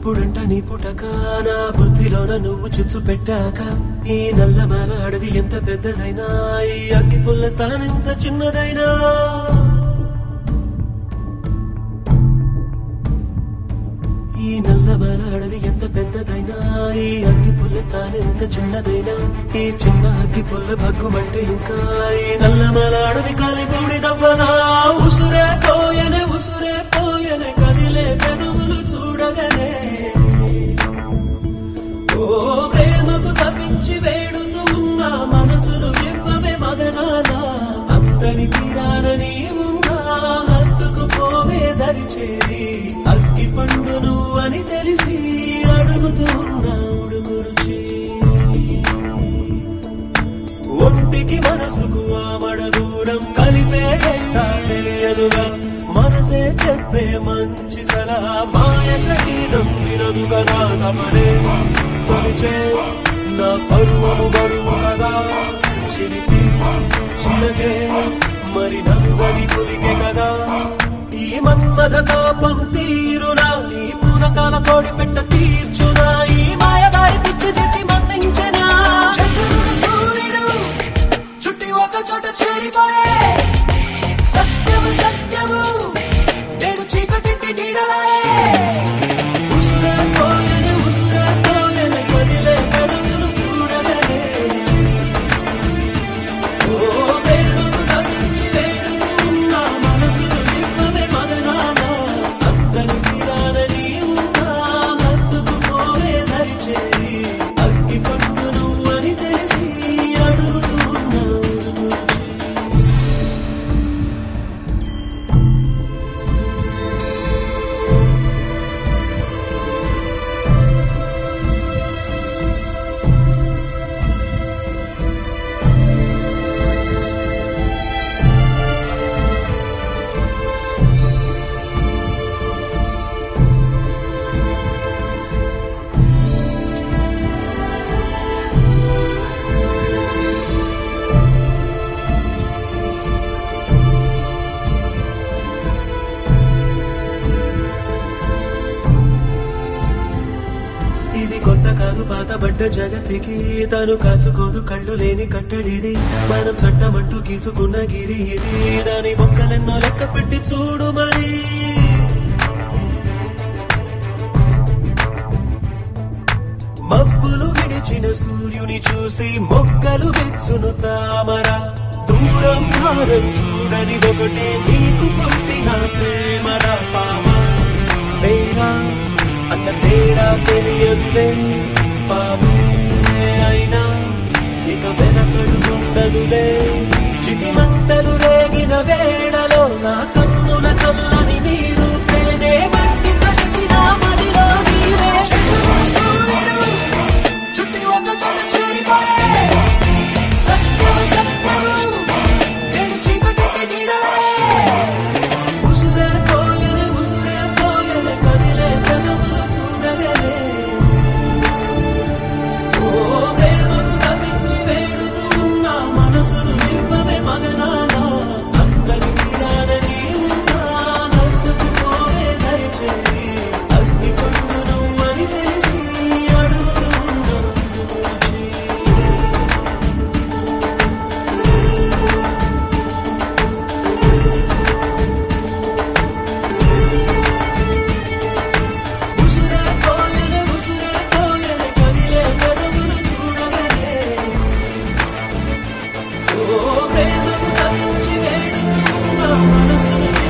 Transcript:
అప్పుడంట నీ పుటక నా బుద్ధిలోన నువ్వు చిచ్చు పెట్టాక ఈ నల్లమల అడవి ఎంత పెద్దదైనా ఈ అగ్గి పుల్ల తానెంత చిన్నదైనా ఈ నల్లమల అడవి ఎంత పెద్దదైనా ఈ అగ్గి పుల్ల తానెంత చిన్నదైనా ఈ చిన్న అగ్గి పుల్ల భగ్గుమంటే ఇంకా ఈ నల్లమల అడవి కాలి బూడిదవ్వదా ఉసురే పోయనే ఉసురే పోయనే కదిలే పెదవులు చూడగనే ఓ ప్రేమకు తప్పించి వేడుతూ ఉన్న మనసులు ఇవ్వవే మగనానా అంతని తీరానని ఉన్నా హత్తుకు పోవే దరి చేరి అగ్గి పండు నువ్వు అని తెలిసి అడుగుతూ ఉన్నా ఉడుకురుచి ఒంటికి మనసుకు ఆమడ దూరం కలిపే గట్ట తెలియదుగా మనసే చెప్పే మంచి సలహా మాయ శరీరం వినదు కదా తమనే తొలిచే నా పరువము బరువు కదా చిలిపి చిలకే మరి నలుగని కులికే కదా ఈ మన్మథ తాపం తీరునా ఈ పూనకాల కోడి పెట్ట తీర్చునా ఈ మాయదారి పిచ్చి తెచ్చి మన్నించనా చంద్రుడు సూర్యుడు చుట్టి ఒక చోట చేరిపోయే సత్యము సత్యము నేను చీకటింటి నీడలే ఉసురే పోయనే ఉసురే పోయనే కదిలే కదవులు చూడగనే ఓ ప్రేమకు తప్పించి వేడుతూ ఉన్న మనసును ఇవ్వవే మగనానా అంతని తీరానని ఉన్నా హత్తుకు పోవే దరి చేరి అగ్గి పండు నువ్వని తెలిసి అడుగుతూ ఉన్నా ఉడుకురుచి. ఇది కొత్త కాదు పాతబడ్డ జగతికి తను కాచుకోదు కళ్ళు లేని కట్టడిది మనం చట్టమంటూ గీసుకున్న గిరి ఇది దాని మొక్కలెన్నో లెక్క పెట్టి చూడు మరి మబ్బులు విడిచిన సూర్యుని చూసి మొక్కలు వెచ్చును తామర దూరం భారం చూడనిదొకటే నీకు పుట్టిన ప్రేమర పామ వేరా అన్న తేడా తెలియదులే పామే అయినా ఇక వెనకడుగుండదులే చితి మంటలు రేగిన వేళలో నా కన్నుల చల్లని నీరు పేనే బట్టి కలిసిన మదిలో నీవే చంద్రుడు సూర్యుడు చుట్టి ఒక చోట చేరిపోయే సత్యము సత్యము నేను చీకటి నీడలే ఉసురే పోయనే ఉసురే పోయనే కదిలే పెదవులు చూడగలే ఓ ప్రేమకు తప్పించి వేడుతూ ఉన్న మనసును ఇవ్వవే మగనానా అందరి తీరానని ఉన్నా హత్తుకు పోవే దరి చేరి అగ్ని పండు నువ్వని తెలిసి అడుగుతూ ఉన్నా గురించి ఉసురే పోయనే ఉసురే పోయనే కదిలే పెదవులు చూడగలే ఓ ప్రేమకు తప్పించి వేడుతూ ఉన్న మనసును